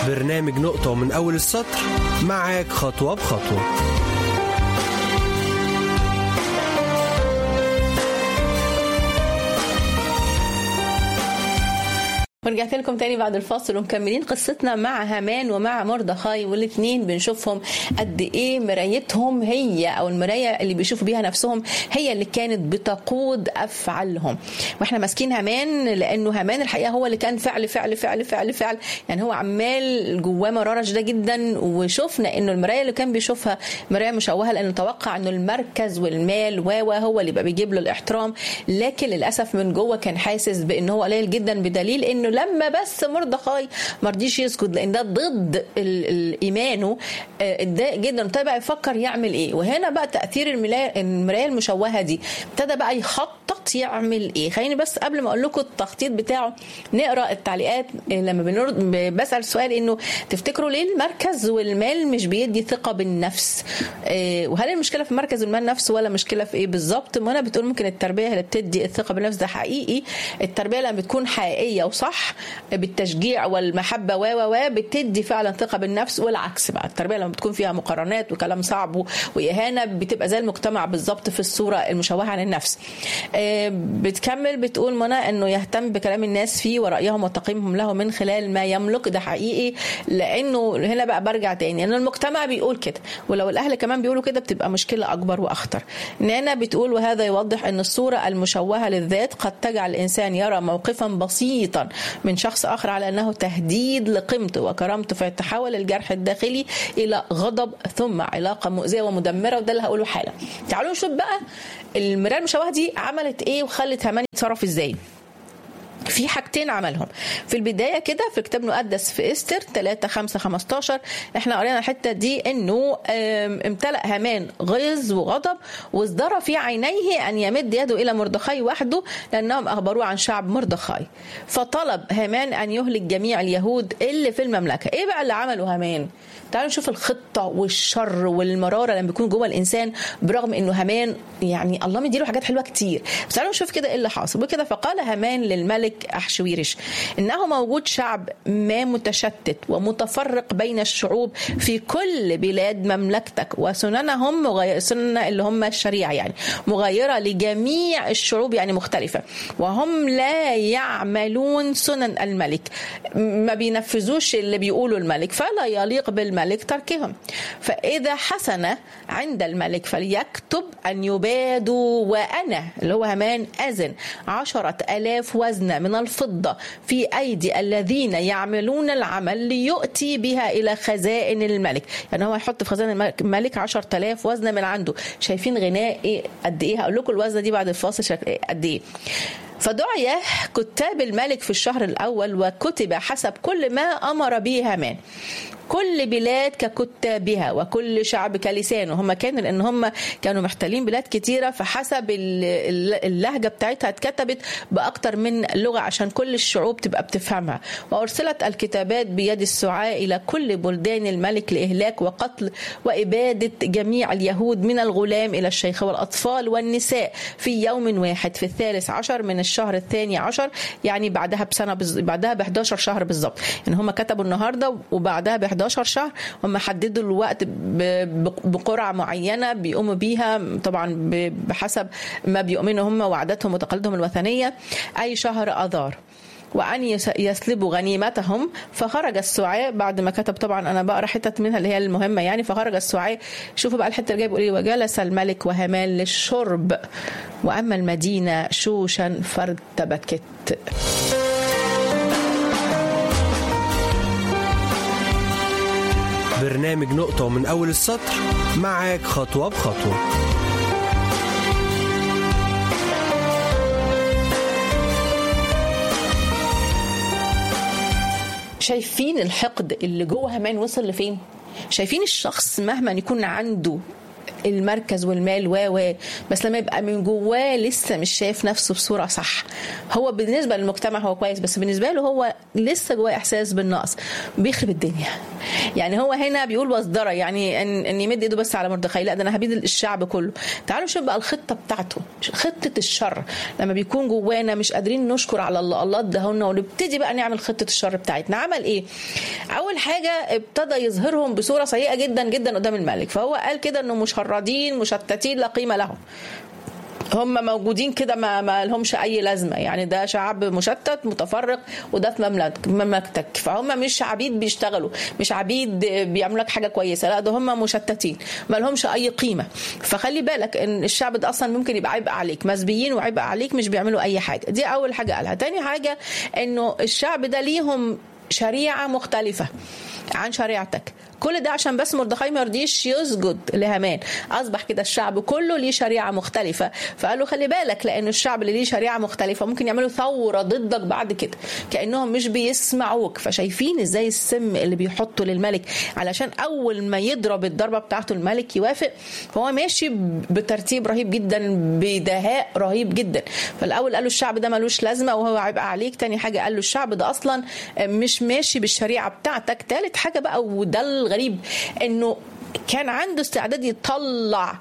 برنامج نقطة ومن أول السطر معاك خطوة بخطوة ورجعت لكم تاني بعد الفاصل ومكملين قصتنا مع هامان ومع مردخاي والاثنين بنشوفهم قد ايه مرايتهم هي او المرايه اللي بيشوفوا بيها نفسهم هي اللي كانت بتقود افعالهم واحنا ماسكين هامان لانه هامان الحقيقه هو اللي كان فعل فعل فعل فعل فعل يعني هو عمال جواه مراره شديده جدا وشفنا انه المرايه اللي كان بيشوفها مرايه مشوهه لانه توقع انه المركز والمال و هو اللي بقى بيجيب له الاحترام لكن للاسف من جوه كان حاسس بان هو قليل جدا بدليل انه لما بس مردخاي ما رضيش يسكت لان ده ضد ايمانه اتضايق جدا ابتدى بقى يفكر يعمل ايه وهنا بقى تاثير المرايه المشوهه دي ابتدى بقى يخطط يعمل ايه خليني بس قبل ما اقول لكم التخطيط بتاعه نقرا التعليقات لما بنرد بسال سؤال انه تفتكروا ليه المركز والمال مش بيدي ثقه بالنفس وهل المشكله في المركز والمال نفسه ولا مشكله في ايه بالظبط منى بتقول ممكن التربيه اللي بتدي الثقه بالنفس ده حقيقي التربيه لما بتكون حقيقيه وصح بالتشجيع والمحبه و و بتدي فعلا ثقه بالنفس والعكس بقى التربيه لما بتكون فيها مقارنات وكلام صعب واهانه بتبقى زي المجتمع بالظبط في الصوره المشوهه عن النفس بتكمل بتقول منى انه يهتم بكلام الناس فيه ورايهم وتقييمهم له من خلال ما يملك ده حقيقي لانه هنا بقى برجع تاني ان المجتمع بيقول كده ولو الاهل كمان بيقولوا كده بتبقى مشكله اكبر واخطر نانا بتقول وهذا يوضح ان الصوره المشوهه للذات قد تجعل الانسان يرى موقفا بسيطا من شخص اخر على انه تهديد لقيمته وكرامته فيتحول الجرح الداخلي الى غضب ثم علاقه مؤذيه ومدمره وده اللي هقوله حالا. تعالوا نشوف بقى المرايه المشوهه دي عملت ايه وخلت هامان يتصرف ازاي. في حاجتين عملهم في البدايه كده في كتاب مقدس في استر 3 5 15 احنا قرينا الحته دي انه امتلأ هامان غيظ وغضب وازدرى في عينيه ان يمد يده الى مردخاي وحده لانهم اخبروه عن شعب مردخاي فطلب هامان ان يهلك جميع اليهود اللي في المملكه ايه بقى اللي عمله هامان تعالوا نشوف الخطه والشر والمراره لما بيكون جوه الانسان برغم انه هامان يعني الله مديله حاجات حلوه كتير بس تعالوا نشوف كده ايه اللي حاصل وكده فقال هامان للملك أحشويرش إنه موجود شعب ما متشتت ومتفرق بين الشعوب في كل بلاد مملكتك وسننهم مغير سنن اللي هم الشريعة يعني مغايرة لجميع الشعوب يعني مختلفة وهم لا يعملون سنن الملك ما بينفذوش اللي بيقوله الملك فلا يليق بالملك تركهم فإذا حسن عند الملك فليكتب أن يبادوا وأنا اللي هو همان أذن عشرة ألاف وزنة من الفضة في أيدي الذين يعملون العمل ليؤتي بها إلى خزائن الملك يعني هو يحط في خزائن الملك عشر تلاف وزنة من عنده شايفين غناء إيه قد إيه هقول لكم الوزنة دي بعد الفاصل قد إيه فدعي كتاب الملك في الشهر الأول وكتب حسب كل ما أمر به هامان كل بلاد ككتابها وكل شعب كلسانه هم كانوا لان هم كانوا محتلين بلاد كتيره فحسب اللهجه بتاعتها اتكتبت باكتر من لغه عشان كل الشعوب تبقى بتفهمها وارسلت الكتابات بيد السعاء الى كل بلدان الملك لاهلاك وقتل واباده جميع اليهود من الغلام الى الشيخ والاطفال والنساء في يوم واحد في الثالث عشر من الشهر الثاني عشر يعني بعدها بسنه بز... بعدها ب 11 شهر بالظبط يعني هم كتبوا النهارده وبعدها ب 11 شهر هم حددوا الوقت بقرعه معينه بيقوموا بيها طبعا بحسب ما بيؤمنوا هم وعاداتهم وتقاليدهم الوثنيه اي شهر اذار وأن يسلبوا غنيمتهم فخرج السعاء بعد ما كتب طبعا أنا بقرا حتت منها اللي هي المهمة يعني فخرج السعاء شوفوا بقى الحتة اللي جايه بيقول إيه وجلس الملك وهامان للشرب وأما المدينة شوشا فارتبكت برنامج نقطة من أول السطر معاك خطوة بخطوة شايفين الحقد اللي جوه همان وصل لفين؟ شايفين الشخص مهما يكون عنده المركز والمال و و بس لما يبقى من جواه لسه مش شايف نفسه بصوره صح هو بالنسبه للمجتمع هو كويس بس بالنسبه له هو لسه جواه احساس بالنقص بيخرب الدنيا يعني هو هنا بيقول وصدره يعني ان, إن يمد ايده بس على مردخاي لا ده انا هبيد الشعب كله تعالوا نشوف بقى الخطه بتاعته خطه الشر لما بيكون جوانا مش قادرين نشكر على الله الله اداهولنا ونبتدي بقى نعمل خطه الشر بتاعتنا عمل ايه اول حاجه ابتدى يظهرهم بصوره سيئه جدا جدا قدام الملك فهو قال كده انه مشردين مشتتين لا قيمه لهم هم موجودين كده ما, ما لهمش اي لازمه يعني ده شعب مشتت متفرق وده في مملك مملكتك فهم مش عبيد بيشتغلوا مش عبيد بيعملوا لك حاجه كويسه لا ده هم مشتتين ما لهمش اي قيمه فخلي بالك ان الشعب ده اصلا ممكن يبقى عبء عليك مسبيين وعبء عليك مش بيعملوا اي حاجه دي اول حاجه قالها تاني حاجه انه الشعب ده ليهم شريعه مختلفه عن شريعتك كل ده عشان بس مردخاي ما يرضيش يسجد لهامان اصبح كده الشعب كله ليه شريعه مختلفه فقال له خلي بالك لان الشعب اللي ليه شريعه مختلفه ممكن يعملوا ثوره ضدك بعد كده كانهم مش بيسمعوك فشايفين ازاي السم اللي بيحطه للملك علشان اول ما يضرب الضربه بتاعته الملك يوافق فهو ماشي بترتيب رهيب جدا بدهاء رهيب جدا فالاول قال له الشعب ده ملوش لازمه وهو هيبقى عليك تاني حاجه قال له الشعب ده اصلا مش ماشي بالشريعه بتاعتك تالت حاجه بقى وده الغريب انه كان عنده استعداد يطلع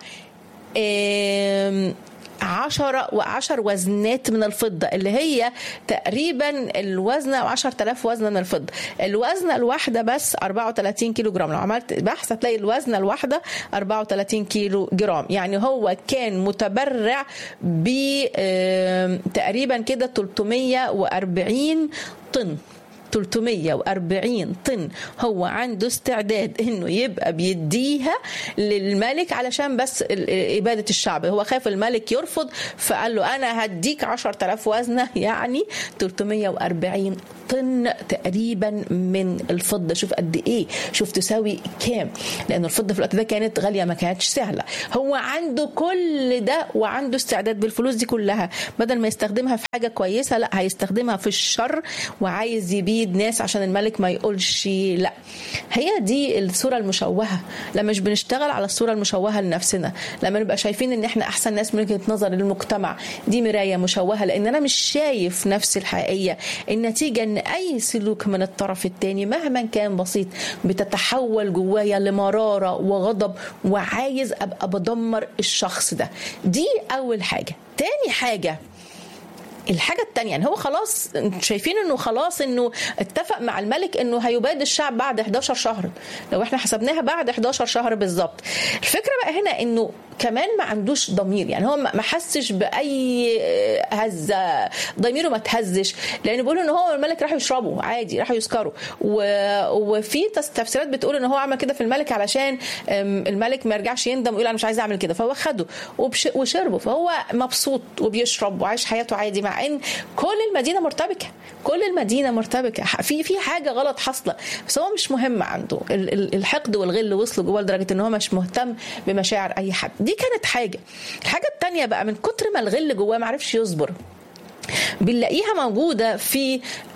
عشرة وعشر وزنات من الفضة اللي هي تقريبا الوزنة عشر تلاف وزنة من الفضة الوزنة الواحدة بس 34 كيلو جرام لو عملت بحث هتلاقي الوزنة الواحدة 34 كيلو جرام يعني هو كان متبرع ب تقريبا كده 340 طن 340 طن هو عنده استعداد انه يبقى بيديها للملك علشان بس اباده الشعب هو خاف الملك يرفض فقال له انا هديك 10000 وزنه يعني 340 طن تقريبا من الفضه شوف قد ايه شوف تساوي كام لان الفضه في الوقت ده كانت غاليه ما كانتش سهله هو عنده كل ده وعنده استعداد بالفلوس دي كلها بدل ما يستخدمها في حاجه كويسه لا هيستخدمها في الشر وعايز يبيد ناس عشان الملك ما يقولش لا هي دي الصوره المشوهه لما مش بنشتغل على الصوره المشوهه لنفسنا لما نبقى شايفين ان احنا احسن ناس من وجهه نظر للمجتمع دي مرايه مشوهه لان انا مش شايف نفسي الحقيقيه النتيجه ان اي سلوك من الطرف الثاني مهما كان بسيط بتتحول جوايا لمراره وغضب وعايز ابقى بدمر الشخص ده دي اول حاجه تاني حاجه الحاجة التانية يعني هو خلاص شايفين انه خلاص انه اتفق مع الملك انه هيباد الشعب بعد 11 شهر لو احنا حسبناها بعد 11 شهر بالظبط الفكرة بقى هنا انه كمان ما عندوش ضمير يعني هو ما حسش باي هزه ضميره ما تهزش لان بيقولوا ان هو الملك راحوا يشربوا عادي راحوا يسكروا وفي تفسيرات بتقول ان هو عمل كده في الملك علشان الملك ما يرجعش يندم ويقول انا مش عايز اعمل كده فهو خده وشربه فهو مبسوط وبيشرب وعايش حياته عادي مع ان كل المدينه مرتبكه كل المدينه مرتبكه في في حاجه غلط حاصله بس هو مش مهم عنده الحقد والغل وصلوا جوه لدرجه ان هو مش مهتم بمشاعر اي حد دي كانت حاجه الحاجه الثانيه بقى من كتر ما الغل جواه ما عرفش يصبر بنلاقيها موجودة في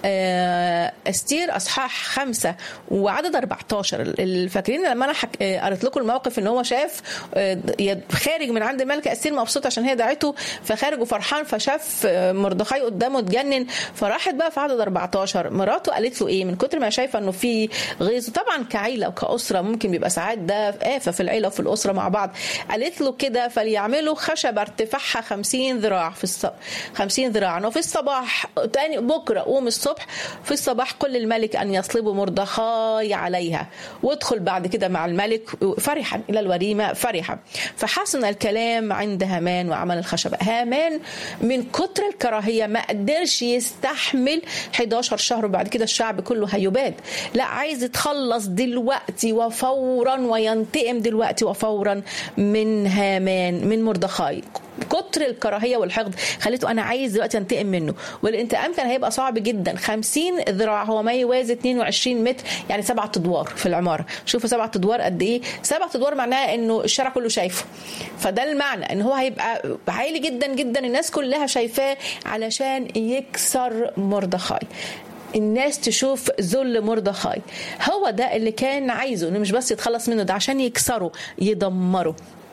استير أصحاح خمسة وعدد 14 فاكرين لما أنا حك... قريت لكم الموقف إن هو شاف خارج من عند الملكة استير مبسوط عشان هي دعته فخارج وفرحان فشاف مردخاي قدامه اتجنن فراحت بقى في عدد 14 مراته قالت له إيه من كتر ما شايفة إنه في غيظ طبعا كعيلة وكأسرة ممكن بيبقى ساعات ده آفة في العيلة وفي الأسرة مع بعض قالت له كده فليعملوا خشبة ارتفاعها 50 ذراع في الص... 50 ذراع وفي الصباح تاني بكره قوم الصبح في الصباح قل الملك ان يصلبوا مردخاي عليها وادخل بعد كده مع الملك فرحا الى الوريمه فرحا فحسن الكلام عند هامان وعمل الخشبه هامان من كتر الكراهيه ما قدرش يستحمل 11 شهر وبعد كده الشعب كله هيباد لا عايز يتخلص دلوقتي وفورا وينتقم دلوقتي وفورا من هامان من مردخاي كتر الكراهيه والحقد خليته انا عايز دلوقتي انتقم منه والانتقام كان هيبقى صعب جدا 50 ذراع هو ما يوازي 22 متر يعني سبعة ادوار في العماره شوفوا سبعة ادوار قد ايه سبعة ادوار معناها انه الشارع كله شايفه فده المعنى ان هو هيبقى عالي جدا جدا الناس كلها شايفاه علشان يكسر مردخاي الناس تشوف ذل مردخاي هو ده اللي كان عايزه انه مش بس يتخلص منه ده عشان يكسره يدمره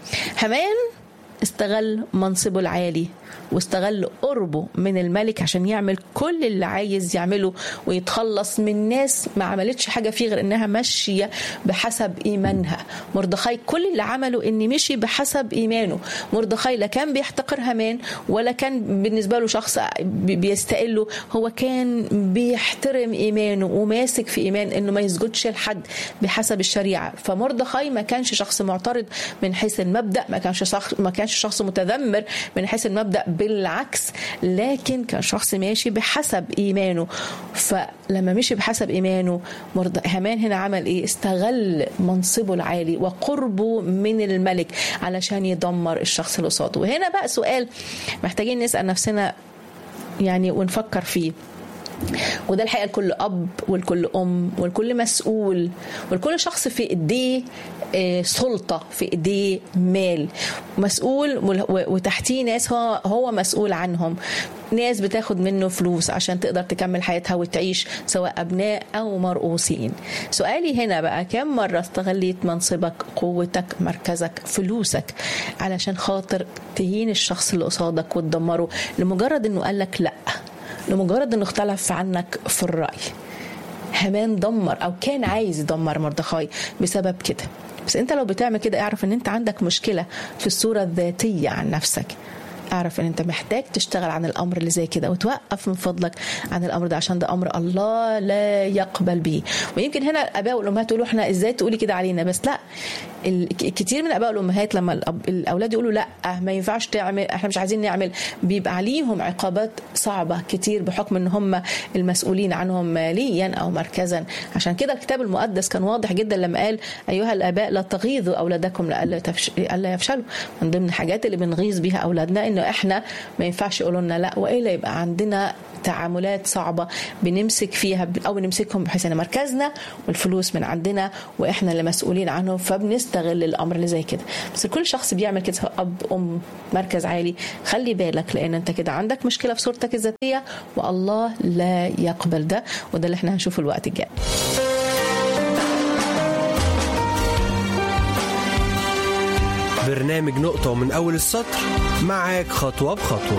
همان استغل منصبه العالي واستغل قربه من الملك عشان يعمل كل اللي عايز يعمله ويتخلص من ناس ما عملتش حاجه فيه غير انها ماشيه بحسب ايمانها مردخاي كل اللي عمله ان مشي بحسب ايمانه مردخاي لا كان بيحتقر هامان ولا كان بالنسبه له شخص بيستقله هو كان بيحترم ايمانه وماسك في ايمان انه ما يسجدش لحد بحسب الشريعه فمردخاي ما كانش شخص معترض من حيث المبدا ما كانش شخص ما كانش شخص متذمر من حيث المبدا بالعكس لكن كان شخص ماشي بحسب ايمانه فلما مشي بحسب ايمانه هامان هنا عمل ايه استغل منصبه العالي وقربه من الملك علشان يدمر الشخص اللي قصاده وهنا بقى سؤال محتاجين نسال نفسنا يعني ونفكر فيه وده الحقيقه لكل اب ولكل ام ولكل مسؤول ولكل شخص في ايديه سلطه في ايديه مال مسؤول وتحتيه ناس هو هو مسؤول عنهم ناس بتاخد منه فلوس عشان تقدر تكمل حياتها وتعيش سواء ابناء او مرؤوسين سؤالي هنا بقى كم مره استغليت منصبك قوتك مركزك فلوسك علشان خاطر تهين الشخص اللي قصادك وتدمره لمجرد انه قال لك لا لمجرد انه اختلف عنك في الرأي هامان دمر او كان عايز يدمر مردخاي بسبب كده بس انت لو بتعمل كده اعرف ان انت عندك مشكلة في الصورة الذاتية عن نفسك اعرف ان انت محتاج تشتغل عن الامر اللي زي كده وتوقف من فضلك عن الامر ده عشان ده امر الله لا يقبل به ويمكن هنا الاباء والامهات يقولوا احنا ازاي تقولي كده علينا بس لا كتير من الاباء والامهات لما الاولاد يقولوا لا ما ينفعش تعمل احنا مش عايزين نعمل بيبقى عليهم عقابات صعبه كتير بحكم ان هم المسؤولين عنهم ماليا او مركزا عشان كده الكتاب المقدس كان واضح جدا لما قال ايها الاباء لا تغيظوا اولادكم لئلا يفشلوا من ضمن الحاجات اللي بنغيظ بيها اولادنا انه احنا ما ينفعش يقولوا لنا لا والا يبقى عندنا تعاملات صعبة بنمسك فيها أو بنمسكهم بحيث أن مركزنا والفلوس من عندنا وإحنا اللي مسؤولين عنهم فبنستغل الأمر اللي زي كده بس كل شخص بيعمل كده سواء أب أم مركز عالي خلي بالك لأن أنت كده عندك مشكلة في صورتك الذاتية والله لا يقبل ده وده اللي احنا هنشوفه الوقت الجاي برنامج نقطة ومن أول السطر معاك خطوة بخطوة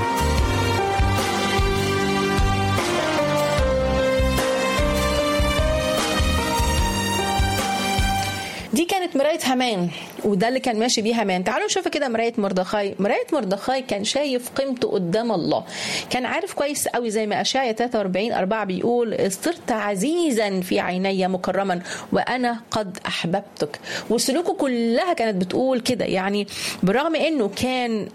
دي كانت مراية هامان وده اللي كان ماشي بيه هامان تعالوا نشوف كده مراية مردخاي مراية مردخاي كان شايف قيمته قدام الله كان عارف كويس قوي زي ما أشعيا 43 4 بيقول صرت عزيزا في عيني مكرما وأنا قد أحببتك وسلوكه كلها كانت بتقول كده يعني بالرغم إنه كان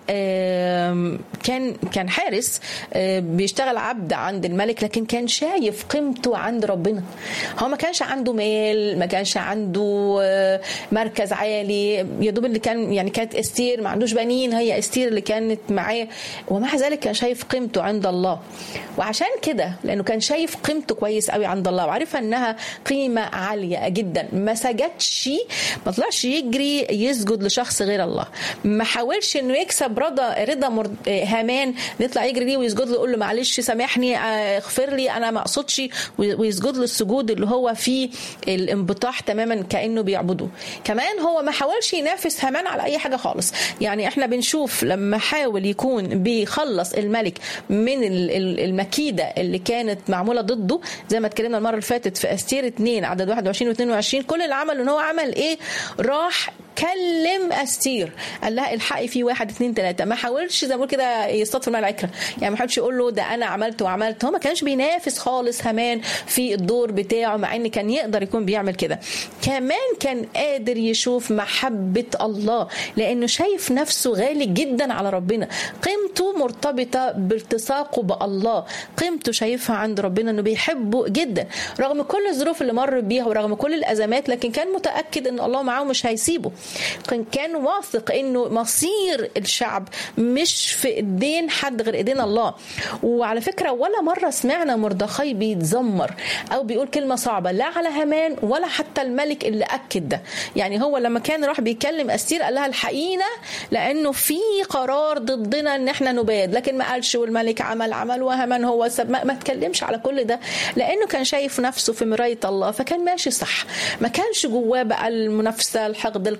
كان كان حارس بيشتغل عبد عند الملك لكن كان شايف قيمته عند ربنا هو ما كانش عنده مال ما كانش عنده مركز عالي يا دوب اللي كان يعني كانت استير ما عندوش بنين هي استير اللي كانت معاه ومع ذلك كان شايف قيمته عند الله وعشان كده لانه كان شايف قيمته كويس قوي عند الله وعارف انها قيمه عاليه جدا ما سجدش ما طلعش يجري يسجد لشخص غير الله ما حاولش انه يكسب رضا رضا مرد... هامان يطلع يجري ليه ويسجد له يقول له معلش سامحني اغفر لي انا ما اقصدش ويسجد له السجود اللي هو فيه الانبطاح تماما كانه بيعبده كمان هو ما حاولش ينافس هامان على اي حاجه خالص يعني احنا بنشوف لما حاول يكون بيخلص الملك من المكيده اللي كانت معموله ضده زي ما اتكلمنا المره اللي فاتت في استير 2 عدد 21 و22 كل اللي عمله ان هو عمل ايه راح كلم استير قال لها الحقي في واحد اثنين ثلاثه ما حاولش زي ما بقول كده يصطاد في العكره يعني ما حاولش يقول له ده انا عملت وعملت هو ما كانش بينافس خالص همان في الدور بتاعه مع ان كان يقدر يكون بيعمل كده كمان كان قادر يشوف محبه الله لانه شايف نفسه غالي جدا على ربنا قيمته مرتبطه بالتصاقه بالله قيمته شايفها عند ربنا انه بيحبه جدا رغم كل الظروف اللي مر بيها ورغم كل الازمات لكن كان متاكد ان الله معاه مش هيسيبه كان واثق انه مصير الشعب مش في ايدين حد غير ايدين الله وعلى فكره ولا مره سمعنا مردخاي بيتذمر او بيقول كلمه صعبه لا على هامان ولا حتى الملك اللي اكد ده يعني هو لما كان راح بيكلم استير قال لها الحقينا لانه في قرار ضدنا ان احنا نباد لكن ما قالش والملك عمل عمل وهامان هو سب ما, ما اتكلمش على كل ده لانه كان شايف نفسه في مرايه الله فكان ماشي صح ما كانش جواه بقى المنافسه الحقد الكرة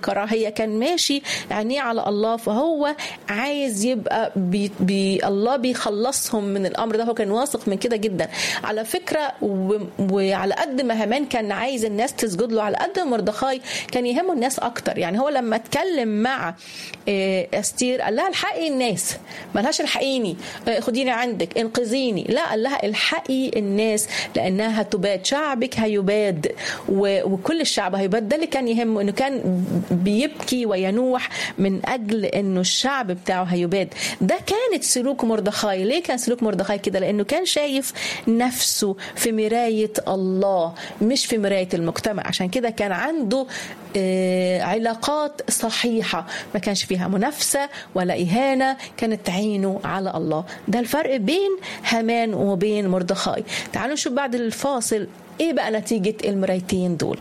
الكراهيه كان ماشي عينيه على الله فهو عايز يبقى بي بي الله بيخلصهم من الامر ده هو كان واثق من كده جدا على فكره و... وعلى قد ما هامان كان عايز الناس تسجد له على قد ما مردخاي كان يهمه الناس اكتر يعني هو لما اتكلم مع استير قال لها الحقي الناس ملهاش الحقيني خديني عندك انقذيني لا قال لها الحقي الناس لانها تباد شعبك هيباد وكل الشعب هيباد ده اللي كان يهمه انه كان بيبكي وينوح من اجل انه الشعب بتاعه هيباد ده كانت سلوك مردخاي ليه كان سلوك مردخاي كده لانه كان شايف نفسه في مرايه الله مش في مرايه المجتمع عشان كده كان عنده علاقات صحيحه ما كانش فيها منافسه ولا اهانه كانت عينه على الله ده الفرق بين هامان وبين مردخاي تعالوا نشوف بعد الفاصل ايه بقى نتيجه المرايتين دول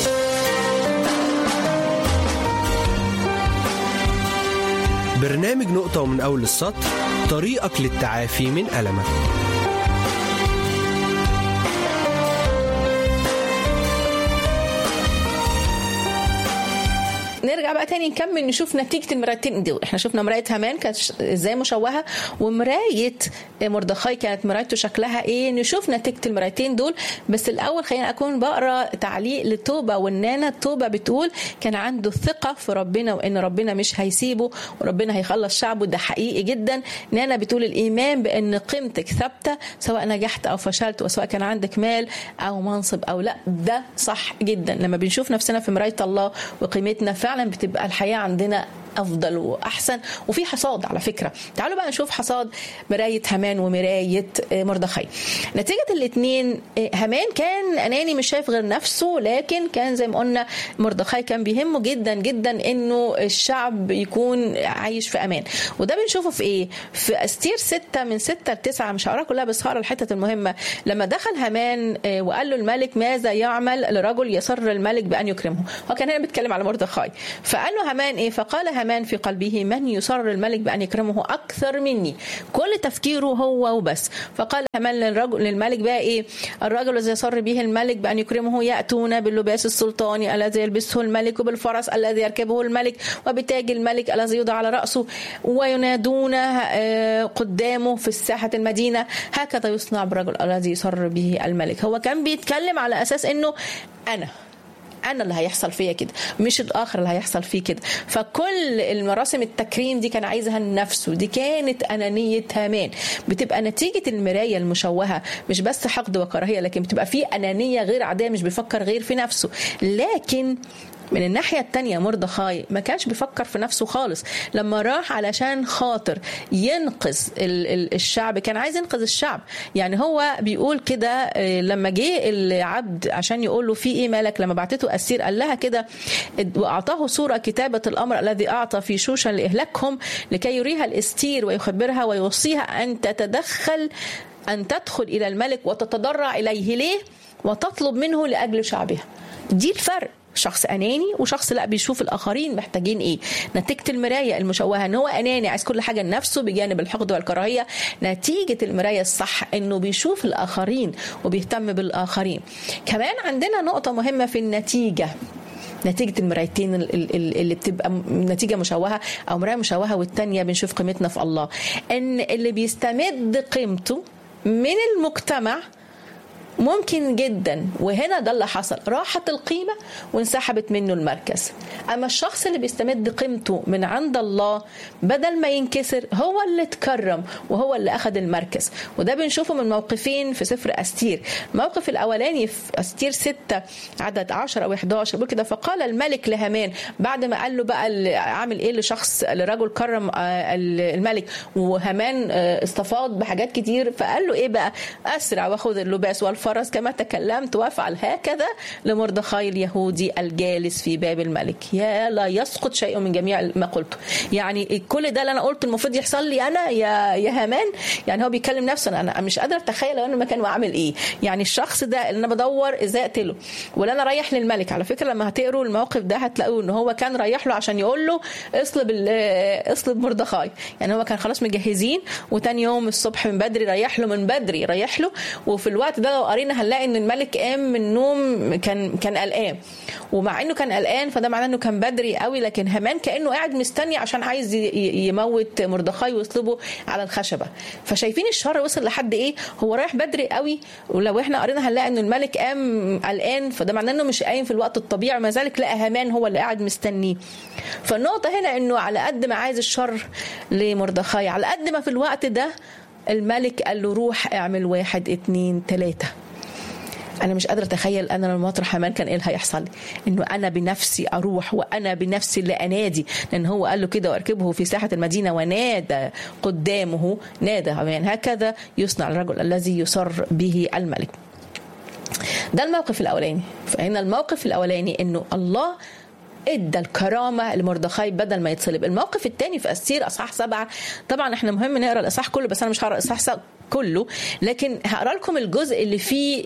برنامج نقطة ومن أول السطر طريقك للتعافي من ألمك نرجع بقى تاني نكمل نشوف نتيجه المرايتين دول احنا شفنا مرايه هامان كانت ازاي مشوهه ومرايه مردخاي كانت مرايته شكلها ايه نشوف نتيجه المرايتين دول بس الاول خلينا اكون بقرا تعليق لتوبه والنانا توبه بتقول كان عنده ثقه في ربنا وان ربنا مش هيسيبه وربنا هيخلص شعبه ده حقيقي جدا نانا بتقول الايمان بان قيمتك ثابته سواء نجحت او فشلت وسواء كان عندك مال او منصب او لا ده صح جدا لما بنشوف نفسنا في مرايه الله وقيمتنا فعلا فعلا بتبقى الحياه عندنا افضل واحسن وفي حصاد على فكره تعالوا بقى نشوف حصاد مرايه هامان ومرايه مردخاي نتيجه الاثنين هامان كان اناني مش شايف غير نفسه لكن كان زي ما قلنا مردخاي كان بيهمه جدا جدا انه الشعب يكون عايش في امان وده بنشوفه في ايه في استير ستة من ستة لتسعة مش هقرا كلها بس هقرا الحتة المهمة لما دخل هامان وقال له الملك ماذا يعمل لرجل يسر الملك بأن يكرمه هو كان هنا بيتكلم على مردخاي فقال له هامان ايه فقال هامان في قلبه من يسر الملك بأن يكرمه أكثر مني كل تفكيره هو وبس فقال هامان للرجل للملك بقى إيه الرجل الذي يسر به الملك بأن يكرمه يأتون باللباس السلطاني الذي يلبسه الملك وبالفرس الذي يركبه الملك وبتاج الملك الذي يوضع على رأسه وينادون قدامه في الساحة المدينة هكذا يصنع بالرجل الذي يسر به الملك هو كان بيتكلم على أساس أنه أنا انا اللي هيحصل فيا كده مش الاخر اللي هيحصل فيه كده فكل المراسم التكريم دي كان عايزها لنفسه دي كانت انانيه هامان بتبقى نتيجه المرايه المشوهه مش بس حقد وكراهيه لكن بتبقى في انانيه غير عاديه مش بيفكر غير في نفسه لكن من الناحية التانية مردخاي ما كانش بيفكر في نفسه خالص لما راح علشان خاطر ينقذ الشعب كان عايز ينقذ الشعب يعني هو بيقول كده لما جه العبد عشان يقول له في ايه مالك لما بعتته اسير قال لها كده واعطاه صورة كتابة الامر الذي اعطى في شوشن لاهلاكهم لكي يريها الاستير ويخبرها ويوصيها ان تتدخل ان تدخل الى الملك وتتضرع اليه ليه وتطلب منه لاجل شعبها دي الفرق شخص اناني وشخص لا بيشوف الاخرين محتاجين ايه نتيجه المرايه المشوهه ان هو اناني عايز كل حاجه لنفسه بجانب الحقد والكراهيه نتيجه المرايه الصح انه بيشوف الاخرين وبيهتم بالاخرين كمان عندنا نقطه مهمه في النتيجه نتيجة المرايتين اللي بتبقى نتيجة مشوهة أو مراية مشوهة والتانية بنشوف قيمتنا في الله إن اللي بيستمد قيمته من المجتمع ممكن جدا وهنا ده اللي حصل راحت القيمة وانسحبت منه المركز أما الشخص اللي بيستمد قيمته من عند الله بدل ما ينكسر هو اللي اتكرم وهو اللي أخذ المركز وده بنشوفه من موقفين في سفر أستير الموقف الأولاني في أستير 6 عدد 10 أو 11 بيقول كده فقال الملك لهامان بعد ما قال له بقى عامل إيه لشخص لرجل كرم الملك وهامان استفاض بحاجات كتير فقال له إيه بقى أسرع واخذ اللباس والفرس الفرس كما تكلمت وافعل هكذا لمردخاي اليهودي الجالس في باب الملك يا لا يسقط شيء من جميع ما قلته يعني كل ده اللي انا قلته المفروض يحصل لي انا يا يا هامان يعني هو بيكلم نفسه انا مش قادر اتخيل لو انا مكانه اعمل ايه يعني الشخص ده اللي انا بدور ازاي اقتله ولا انا رايح للملك على فكره لما هتقروا الموقف ده هتلاقوا ان هو كان رايح له عشان يقول له اصلب اصلب مردخاي يعني هو كان خلاص مجهزين وتاني يوم الصبح من بدري رايح له من بدري رايح له وفي الوقت ده لو قرينا هنلاقي ان الملك قام من النوم كان كان قلقان ومع انه كان قلقان فده معناه انه كان بدري قوي لكن هامان كانه قاعد مستني عشان عايز يموت مردخاي ويصلبه على الخشبه فشايفين الشر وصل لحد ايه هو رايح بدري قوي ولو احنا قرينا هنلاقي ان الملك قام قلقان فده معناه انه مش قايم في الوقت الطبيعي مع ذلك لقى هامان هو اللي قاعد مستنيه فالنقطه هنا انه على قد ما عايز الشر لمردخاي على قد ما في الوقت ده الملك قال له روح اعمل واحد اتنين تلاته انا مش قادره اتخيل انا لما اطرح هامان كان ايه اللي هيحصل انه انا بنفسي اروح وانا بنفسي اللي انادي لان هو قال له كده واركبه في ساحه المدينه ونادى قدامه نادى هامان هكذا يصنع الرجل الذي يسر به الملك ده الموقف الاولاني فهنا الموقف الاولاني انه الله ادى الكرامه لمردخاي بدل ما يتصلب الموقف الثاني في استير اصحاح سبعه طبعا احنا مهم نقرا الاصحاح كله بس انا مش هقرا الاصحاح كله لكن هقرا لكم الجزء اللي فيه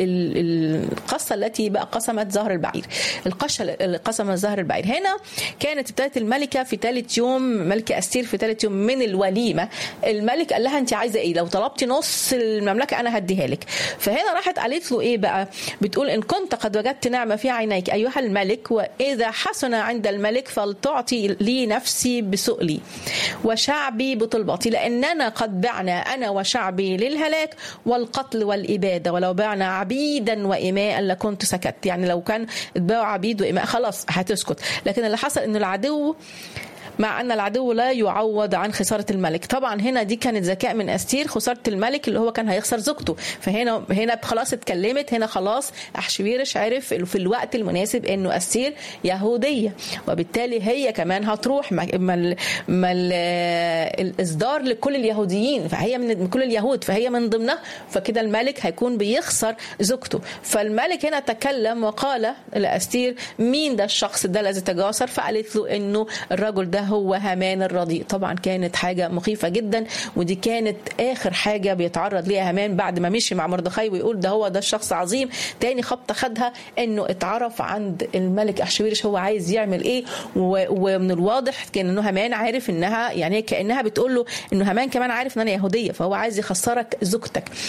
القصه التي بقى قسمت زهر البعير القشه اللي قسمت زهر البعير هنا كانت ابتدت الملكه في ثالث يوم ملكه استير في ثالث يوم من الوليمه الملك قال لها انت عايزه ايه لو طلبتي نص المملكه انا هديها لك فهنا راحت قالت له ايه بقى بتقول ان كنت قد وجدت نعمه في عينيك ايها الملك واذا حسن عند الملك فلتعطي لي نفسي بسؤلي وشعبي بطلبتي لاننا قد بعنا انا وشعبي شعبي للهلاك والقتل والإبادة ولو بعنا عبيدا وإماء لكنت سكت يعني لو كان اتباعوا عبيد وإماء خلاص هتسكت لكن اللي حصل أن العدو مع ان العدو لا يعوض عن خساره الملك طبعا هنا دي كانت ذكاء من استير خساره الملك اللي هو كان هيخسر زوجته فهنا هنا خلاص اتكلمت هنا خلاص احشويرش عرف في الوقت المناسب انه استير يهوديه وبالتالي هي كمان هتروح ما ما الاصدار لكل اليهوديين فهي من كل اليهود فهي من ضمنها فكده الملك هيكون بيخسر زوجته فالملك هنا تكلم وقال لاستير مين ده الشخص ده الذي تجاسر فقالت له انه الرجل ده هو هامان الرديء طبعا كانت حاجه مخيفه جدا ودي كانت اخر حاجه بيتعرض ليها هامان بعد ما مشي مع مردخاي ويقول ده هو ده الشخص عظيم تاني خبطه خدها انه اتعرف عند الملك احشويرش هو عايز يعمل ايه ومن الواضح كان انه هامان عارف انها يعني كانها بتقول له انه هامان كمان عارف ان انا يهوديه فهو عايز يخسرك زوجتك